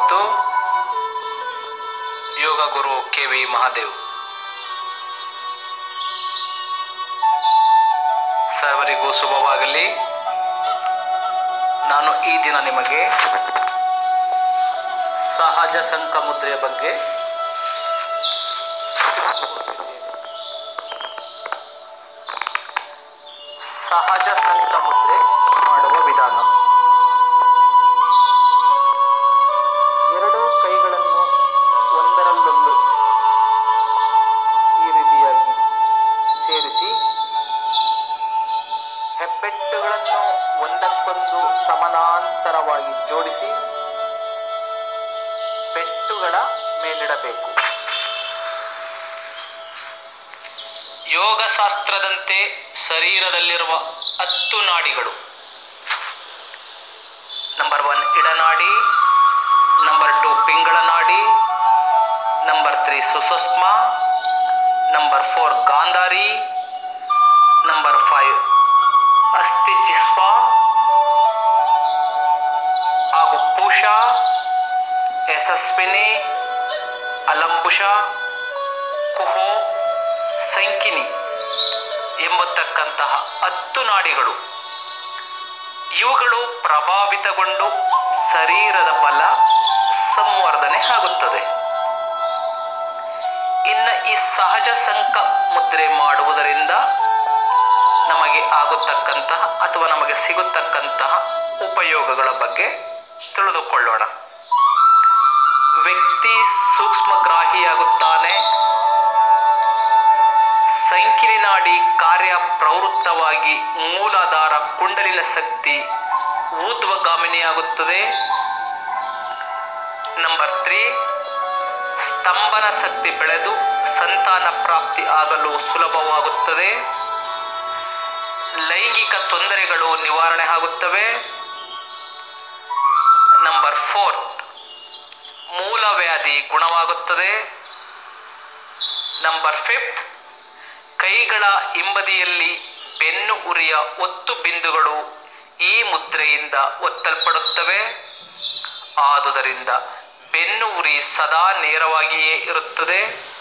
ಮತ್ತು ಯೋಗ ಗುರು ಕೆ ವಿ ಮಹಾದೇವ್ ಸರ್ವರಿಗೂ ಶುಭವಾಗಲಿ ನಾನು ಈ ದಿನ ನಿಮಗೆ ಸಹಜ ಸಂಕ ಮುದ್ರೆಯ ಬಗ್ಗೆ ಸಹಜ ಸಂಕ ಮುದ್ರೆ ಮಾಡುವ ವಿಧಾನ ಎರಡು ಕೈಗಳನ್ನು ಒಂದರಲ್ಲೊಂದು ಈ ರೀತಿಯಾಗಿ ಸೇರಿಸಿ ಹೆಬ್ಬೆಟ್ಟುಗಳನ್ನು ಒಂದಕ್ಕೊಂದು ಸಮಾನಾಂತರವಾಗಿ ಜೋಡಿಸಿ ಪೆಟ್ಟುಗಳ ಮೇಲಿಡಬೇಕು ಯೋಗಶಾಸ್ತ್ರದಂತೆ ಶರೀರದಲ್ಲಿರುವ ಹತ್ತು ನಾಡಿಗಳು ನಂಬರ್ ಒನ್ ಇಡನಾಡಿ ನಂಬರ್ ಟು ಪಿಂಗಳ ನಾಡಿ ನಂಬರ್ ತ್ರೀ ಸುಷುಷ್ಮ ನಂಬರ್ ಫೋರ್ ಗಾಂಧಾರಿ ನಂಬರ್ ಫೈವ್ ಅಸ್ಥಿಜಿಸ್ವ ಹಾಗೂ ಪೂಷ ಯಶಸ್ವಿನಿ ಅಲಂಬುಷ ಕುಹೋ ಸಂಕಿನಿ ಎಂಬತಕ್ಕಂತಹ ಹತ್ತು ನಾಡಿಗಳು ಇವುಗಳು ಪ್ರಭಾವಿತಗೊಂಡು ಶರೀರದ ಬಲ ಸಂವರ್ಧನೆ ಆಗುತ್ತದೆ ಇನ್ನು ಈ ಸಹಜ ಸಂಕ ಮುದ್ರೆ ಮಾಡುವುದರಿಂದ ನಮಗೆ ಆಗುತ್ತಕ್ಕಂತಹ ಅಥವಾ ನಮಗೆ ಸಿಗುತ್ತಕ್ಕಂತಹ ಉಪಯೋಗಗಳ ಬಗ್ಗೆ ತಿಳಿದುಕೊಳ್ಳೋಣ ವ್ಯಕ್ತಿ ಸೂಕ್ಷ್ಮಗ್ರಾಹಿಯಾಗುತ್ತಾನೆ ಸಂಕಿನಿ ನಾಡಿ ಕಾರ್ಯ ಪ್ರವೃತ್ತವಾಗಿ ಮೂಲಾಧಾರ ಕುಂಡಲಿನ ಶಕ್ತಿ ಊರ್ಧ್ವಗಾಮಿನಿಯಾಗುತ್ತದೆ ನಂಬರ್ ತ್ರೀ ಸ್ತಂಭನ ಶಕ್ತಿ ಬೆಳೆದು ಸಂತಾನ ಪ್ರಾಪ್ತಿ ಆಗಲು ಸುಲಭವಾಗುತ್ತದೆ ಲೈಂಗಿಕ ತೊಂದರೆಗಳು ನಿವಾರಣೆ ಆಗುತ್ತವೆ ನಂಬರ್ ಫೋರ್ತ್ ಮೂಲವ್ಯಾಧಿ ಗುಣವಾಗುತ್ತದೆ ನಂಬರ್ ಫಿಫ್ತ್ ಕೈಗಳ ಹಿಂಬದಿಯಲ್ಲಿ ಬೆನ್ನು ಉರಿಯ ಒತ್ತು ಬಿಂದುಗಳು ಈ ಮುದ್ರೆಯಿಂದ ಒತ್ತಲ್ಪಡುತ್ತವೆ ಆದುದರಿಂದ ಬೆನ್ನು ಉರಿ ಸದಾ ನೇರವಾಗಿಯೇ ಇರುತ್ತದೆ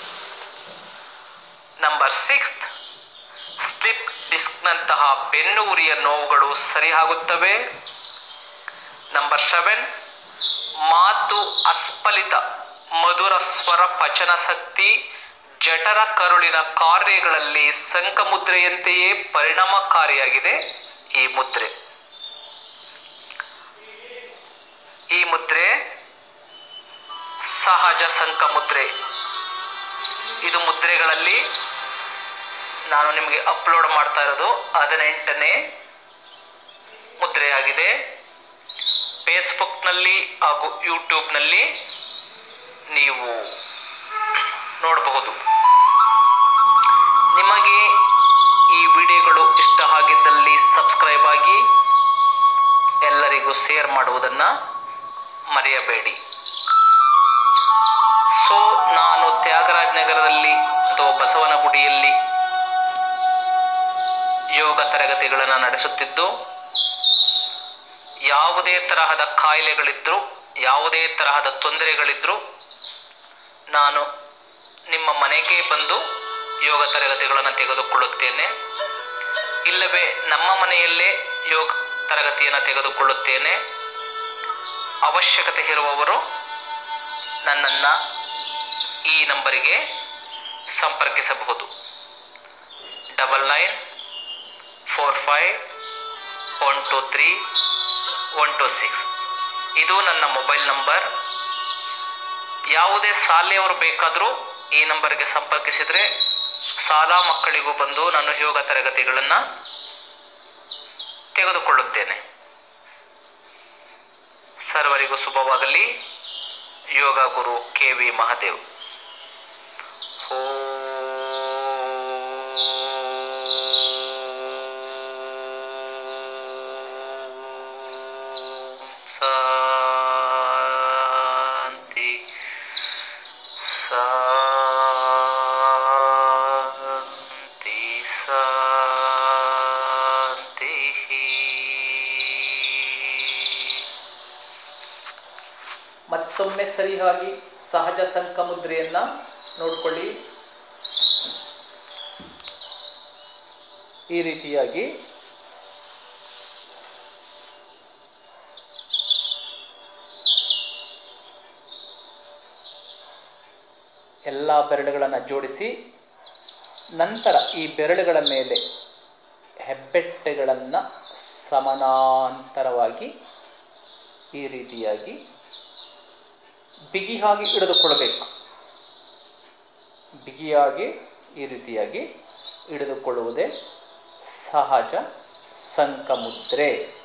ನಂಬರ್ ಸಿಕ್ಸ್ ಸ್ಲಿಪ್ ಡಿಸ್ಕ್ನಂತಹ ಬೆನ್ನು ಉರಿಯ ನೋವುಗಳು ಸರಿಯಾಗುತ್ತವೆ ನಂಬರ್ ಸೆವೆನ್ ಮಾತು ಅಸ್ಫಲಿತ ಮಧುರ ಸ್ವರ ಪಚನ ಶಕ್ತಿ ಜಠರ ಕರುಳಿನ ಕಾರ್ಯಗಳಲ್ಲಿ ಸಂಕಮುದ್ರೆಯಂತೆಯೇ ಪರಿಣಾಮಕಾರಿಯಾಗಿದೆ ಈ ಮುದ್ರೆ ಈ ಮುದ್ರೆ ಸಹಜ ಸಂಕ ಮುದ್ರೆ ಇದು ಮುದ್ರೆಗಳಲ್ಲಿ ನಾನು ನಿಮಗೆ ಅಪ್ಲೋಡ್ ಮಾಡ್ತಾ ಇರೋದು ಹದಿನೆಂಟನೇ ಮುದ್ರೆಯಾಗಿದೆ ಫೇಸ್ಬುಕ್ನಲ್ಲಿ ಹಾಗೂ ಯೂಟ್ಯೂಬ್ನಲ್ಲಿ ನೀವು ನೋಡಬಹುದು ನಿಮಗೆ ಈ ವಿಡಿಯೋಗಳು ಇಷ್ಟ ಆಗಿದ್ದಲ್ಲಿ ಸಬ್ಸ್ಕ್ರೈಬ್ ಆಗಿ ಎಲ್ಲರಿಗೂ ಶೇರ್ ಮಾಡುವುದನ್ನು ಮರೆಯಬೇಡಿ ಸೊ ನಾನು ತ್ಯಾಗರಾಜ ನಗರದಲ್ಲಿ ಅಥವಾ ಬಸವನಗುಡಿಯಲ್ಲಿ ಯೋಗ ತರಗತಿಗಳನ್ನು ನಡೆಸುತ್ತಿದ್ದು ಯಾವುದೇ ತರಹದ ಕಾಯಿಲೆಗಳಿದ್ರೂ ಯಾವುದೇ ತರಹದ ತೊಂದರೆಗಳಿದ್ರೂ ನಾನು ನಿಮ್ಮ ಮನೆಗೆ ಬಂದು ಯೋಗ ತರಗತಿಗಳನ್ನು ತೆಗೆದುಕೊಳ್ಳುತ್ತೇನೆ ಇಲ್ಲವೇ ನಮ್ಮ ಮನೆಯಲ್ಲೇ ಯೋಗ ತರಗತಿಯನ್ನು ತೆಗೆದುಕೊಳ್ಳುತ್ತೇನೆ ಅವಶ್ಯಕತೆ ಇರುವವರು ನನ್ನನ್ನು ಈ ನಂಬರಿಗೆ ಸಂಪರ್ಕಿಸಬಹುದು double nine four five one two three one two six ಇದು ನನ್ನ ಮೊಬೈಲ್ ನಂಬರ್ ಯಾವುದೇ ಶಾಲೆಯವರು ಬೇಕಾದರೂ ಈ ನಂಬರ್ಗೆ ಸಂಪರ್ಕಿಸಿದರೆ ಶಾಲಾ ಮಕ್ಕಳಿಗೂ ಬಂದು ನಾನು ಯೋಗ ತರಗತಿಗಳನ್ನು ತೆಗೆದುಕೊಳ್ಳುತ್ತೇನೆ ಸರ್ವರಿಗೂ ಶುಭವಾಗಲಿ ಯೋಗ ಗುರು ಕೆ ವಿ ಮಹಾದೇವ್ ಶಾಂತಿ ಶಾಂತಿ ಶಾಂತಿ ಮತ್ತೆ ಮತ್ತೊಮ್ಮೆ ಸರಿಯಾಗಿ ಸಹಜ ಸಂಕ ಮುದ್ರೆಯನ್ನು ನೋಡಿಕೊಳ್ಳಿ ಈ ರೀತಿಯಾಗಿ ಎಲ್ಲ ಬೆರಳುಗಳನ್ನು ಜೋಡಿಸಿ ನಂತರ ಈ ಬೆರಳುಗಳ ಮೇಲೆ ಹೆಬ್ಬೆಟ್ಟೆಗಳನ್ನು ಸಮಾನಾಂತರವಾಗಿ ಈ ರೀತಿಯಾಗಿ ಬಿಗಿಯಾಗಿ ಹಿಡಿದುಕೊಳ್ಳಬೇಕು ಬಿಗಿಯಾಗಿ ಈ ರೀತಿಯಾಗಿ ಹಿಡಿದುಕೊಳ್ಳುವುದೇ ಸಹಜ ಸಂಕಮುದ್ರೆ